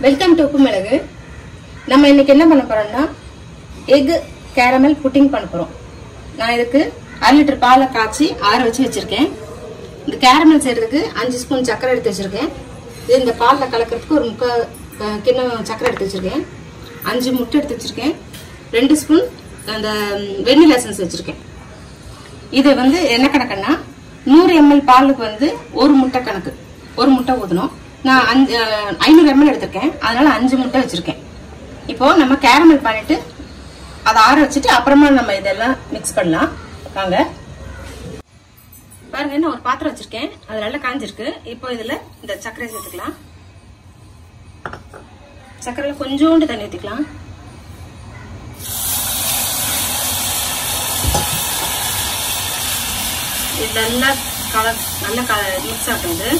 welcome to உப்பு மிளகு நம்ம இன்னைக்கு என்ன பண்ண போறோம்னா எக் கேரமல் புட்டிங் பண்ண போறோம் நான் இதுக்கு அரை லிட்டர் பாலை காய்ச்சி ஆற வச்சு வச்சிருக்கேன் இந்த கேரமல் செய்யறதுக்கு அஞ்சு ஸ்பூன் சர்க்கரை எடுத்து வச்சிருக்கேன் இது இந்த பாலில் கலக்கிறதுக்கு ஒரு முக்கால் அஹ், கிண்ணம் சர்க்கரை எடுத்து வச்சிருக்கேன் அஞ்சு முட்டை எடுத்து வச்சிருக்கேன் ரெண்டு ஸ்பூன் அந்த வெண்ணிலா எசன்ஸ் வச்சிருக்கேன் இது வந்து என்ன கணக்குன்னா நூறு எம்எல் பாலுக்கு வந்து ஒரு முட்டை கணக்கு ஒரு முட்டை ஊற்றணும் நான் அஞ்சு அஹ், ஐநூறு எம்எல் எடுத்திருக்கேன் அதனால அஞ்சு முட்டை வச்சிருக்கேன் இப்போ நம்ம கேரமல் பண்ணிட்டு அதை ஆற வச்சுட்டு அப்புறமா நம்ம இதெல்லாம் மிக்ஸ் பண்ணலாம் வாங்க பாருங்க நான் ஒரு பாத்திரம் வச்சிருக்கேன் அது நல்லா காஞ்சிருக்கு இப்போ இதுல இந்த சர்க்கரை சேர்த்துக்கலாம் சர்க்கரையில கொஞ்சோண்டு தண்ணி ஊற்றிக்கலாம் இது நல்லா கலர் நல்லா மிக்ஸ் ஆகும் இது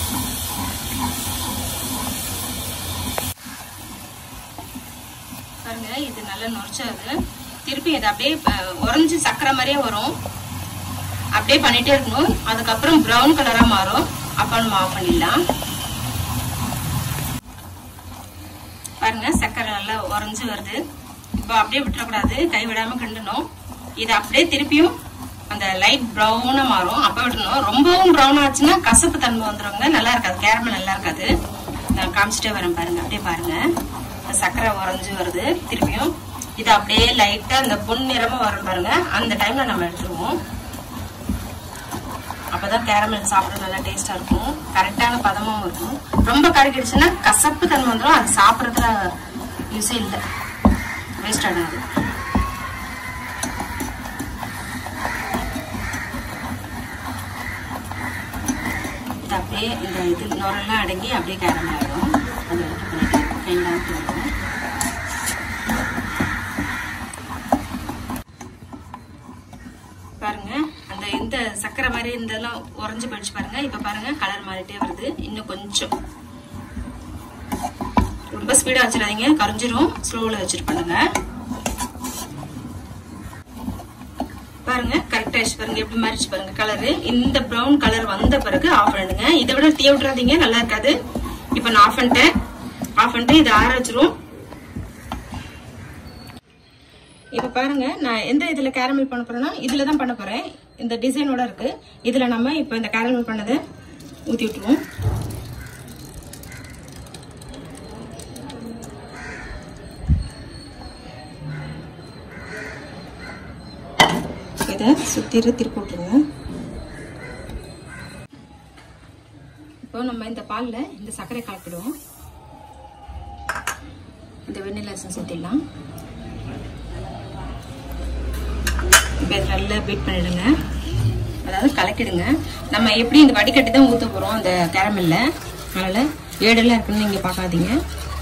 பாருங்க இது நல்லா நுரைச்சாது திருப்பி இது அப்படியே அஹ், உறைஞ்சு சக்கரை மாதிரியே வரும் அப்படியே பண்ணிட்டே இருக்கணும் அதுக்கப்புறம் பிரவுன் கலரா மாறும் அப்ப நம்ம ஆஃப் பண்ணிடலாம் பாருங்க சக்கரை நல்லா உறைஞ்சு வருது இப்போ அப்படியே விட்டுறக்கூடாது கை விடாம கிண்டணும் இது அப்படியே திருப்பியும் அந்த லைட் ப்ரௌனா மாறும் அப்ப விடணும் ரொம்பவும் ப்ரௌன் ஆச்சுன்னா கசப்பு தன்மை வந்துருங்க நல்லா இருக்காது கேரமல் நல்லா இருக்காது நான் காமிச்சிட்டே வரேன் பாருங்க அப்படியே பாருங்க இந்த சக்கரை உறைஞ்சு வருது திருப்பியும் இது அப்படியே லைட்டா இந்த பொன் நிறமா வரும் பாருங்க அந்த டைம்ல நம்ம எடுத்துருவோம் அப்பதான் கேரமல் சாப்பிட நல்லா டேஸ்டா இருக்கும் கரெக்டான பதமும் இருக்கும் ரொம்ப கருகிடுச்சுன்னா கசப்பு தன்மை வந்துடும் அது சாப்பிடறதுல யூஸே இல்லை வேஸ்ட் ஆகாது இது அப்படியே இந்த இது நுரெல்லாம் அடங்கி அப்படியே கேரமல் ஆகிடும் அது எடுத்து பண்ணிட்டு ஃபைனலாக போடுவோம் பாருங்க அந்த இந்த சக்கரை மாதிரி இதெல்லாம் உறைஞ்சு போயிடுச்சு பாருங்க இப்ப பாருங்க கலர் மாறிட்டே வருது இன்னும் கொஞ்சம் ரொம்ப ஸ்பீடா வச்சிடாதீங்க கரைஞ்சிரும் ஸ்லோல வச்சுட்டு பண்ணுங்க பாருங்க கரெக்டா பாருங்க எப்படி மாறிச்சு பாருங்க கலரு இந்த ப்ரௌன் கலர் வந்த பிறகு ஆஃப் பண்ணிடுங்க இதை விட தீய விட்டுறாதீங்க நல்லா இருக்காது இப்ப நான் ஆஃப் பண்ணிட்டேன் ஆஃப் பண்ணிட்டு இதை ஆற வச்சிரும் இப்ப பாருங்க நான் எந்த இதுல கேரமல் பண்ண போறேன்னா இதுல தான் பண்ண போறேன் இந்த டிசைனோட இருக்கு இதுல நம்ம இப்ப இந்த கேரமல் பண்ணதை ஊத்தி விட்டுருவோம் இதை சுத்திர திருப்பி விட்டுருங்க இப்போ நம்ம இந்த பால்ல இந்த சர்க்கரை கலப்பிடுவோம் இந்த வெண்ணிலா எசன்ஸ் ஊத்திடலாம் இப்போ இதை நல்லா பீட் பண்ணிடுங்க அதாவது கலக்கிடுங்க நம்ம எப்படி இந்த வடிகட்டி தான் ஊற்ற போகிறோம் அந்த கேரமெல்ல அதனால் ஏடெல்லாம் இருக்குன்னு நீங்கள் பார்க்காதீங்க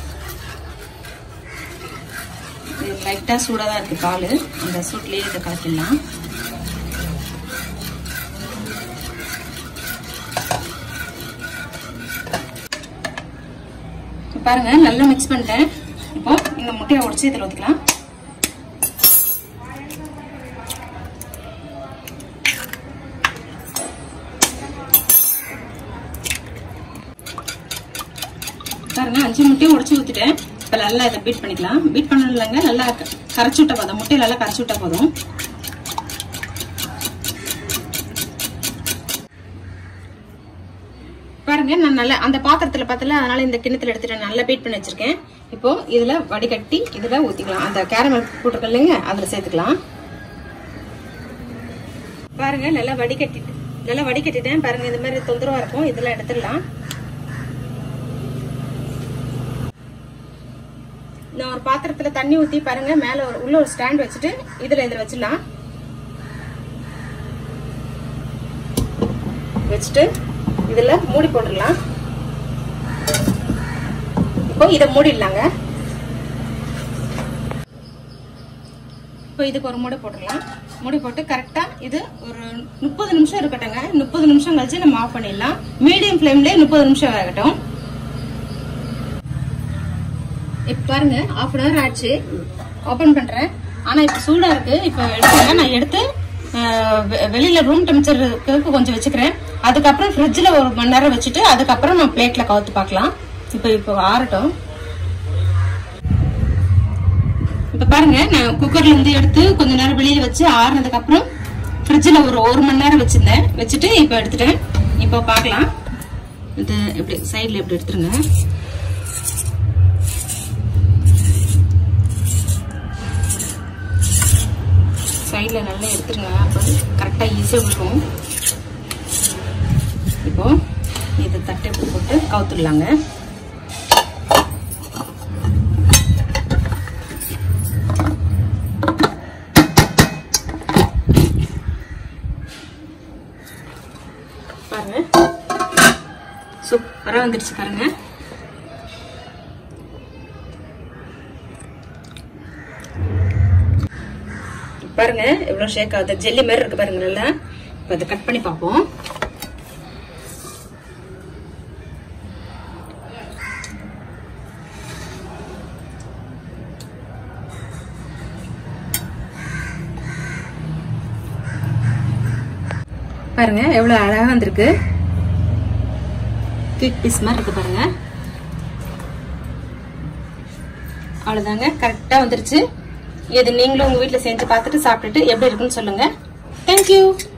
இது லைட்டாக சூடாக தான் இருக்குது பால் அந்த சூட்லேயே இதை கலக்கிடலாம் இப்ப பாருங்க நல்லா மிக்ஸ் பண்ணிட்டேன் இப்போ இந்த முட்டையை உடச்சி இதில் ஊற்றிக்கலாம் பாருங்க அஞ்சு முட்டையும் உடச்சி ஊத்திட்டேன் இப்ப நல்லா இதை பீட் பண்ணிக்கலாம் பீட் பண்ணலங்க நல்லா க- கரைச்சு விட்டா போதும் முட்டையை நல்லா கரைச்சு விட்டா போதும் பாருங்க நான் நல்லா அந்த பாத்திரத்துல பார்த்தல அதனால இந்த கிண்ணத்துல எடுத்துட்டு நல்லா பீட் பண்ணி வச்சிருக்கேன் இப்போ இதுல வடிகட்டி இதுல ஊத்திக்கலாம் அந்த கேரமல் போட்டிருக்க இல்லைங்க அதுல சேர்த்துக்கலாம் பாருங்க நல்லா வடிகட்டி நல்லா வடிகட்டிட்டேன் பாருங்க இந்த மாதிரி தொந்தரவா இருக்கும் இதெல்லாம் எடுத்துடலாம் நான் ஒரு பாத்திரத்துல தண்ணி ஊத்தி பாருங்க மேல ஒரு உள்ள ஒரு ஸ்டாண்ட் வச்சுட்டு இதுல இதுல வச்சிடலாம் வச்சுட்டு இதுல மூடி போட்டுடலாம் இப்போ இதை மூடிடலாங்க இப்போ இதுக்கு ஒரு மூடி போட்டுடலாம் மூடி போட்டு கரெக்டா இது ஒரு முப்பது நிமிஷம் இருக்கட்டுங்க முப்பது நிமிஷம் கழிச்சு நம்ம ஆஃப் பண்ணிடலாம் மீடியம் ஃப்ளேம்லயே முப்பது நிமிஷம் வேகட்டும் இப்ப பாருங்க ஆஃப் அன் ஹவர் ஆச்சு ஓபன் பண்றேன் ஆனா இப்ப சூடா இருக்கு இப்ப எடுத்துங்க நான் எடுத்து அஹ், வெ- வெளியில ரூம் டெம்பரேச்சருக்கு கொஞ்சம் வச்சுக்கிறேன் அதுக்கப்புறம் ஃப்ரிட்ஜ்ல ஒரு மணி நேரம் வச்சுட்டு அதுக்கப்புறம் நம்ம பிளேட்ல கவுத்து பார்க்கலாம் இப்ப இப்போ ஆறட்டும் இப்ப பாருங்க நான் குக்கர்ல இருந்து எடுத்து கொஞ்ச நேரம் வெளியில வச்சு ஆறுனதுக்கு அப்புறம் ஃப்ரிட்ஜில் ஒரு ஒரு மணி நேரம் வச்சிருந்தேன் வச்சுட்டு இப்போ எடுத்துட்டேன் இப்போ பார்க்கலாம் இது இப்படி சைடில் இப்படி எடுத்துருங்க சைடில் நல்லா எடுத்துருங்க அப்போ கரெக்டாக ஈஸியாக விழுவும் இப்போ இதை தட்டை இப்படி போட்டு கவுத்துடலாங்க பாருங்க சூப்பரா வந்துடுச்சு பாருங்க பாருங்க எவ்வளவு ஷேக் ஆகுது ஜெல்லி மாதிரி இருக்கு பாருங்க நல்லா இப்ப அதை கட் பண்ணி பார்ப்போம் பாருங்க எவ்வளவு அழகா வந்திருக்கு கேக் பீஸ் மாதிரி இருக்கு பாருங்க அவ்வளவுதாங்க கரெக்டா வந்துருச்சு இது நீங்களும் உங்க வீட்ல செஞ்சு பார்த்துட்டு சாப்பிட்டுட்டு எப்படி இருக்குன்னு சொல்லுங்க தேங்க்யூ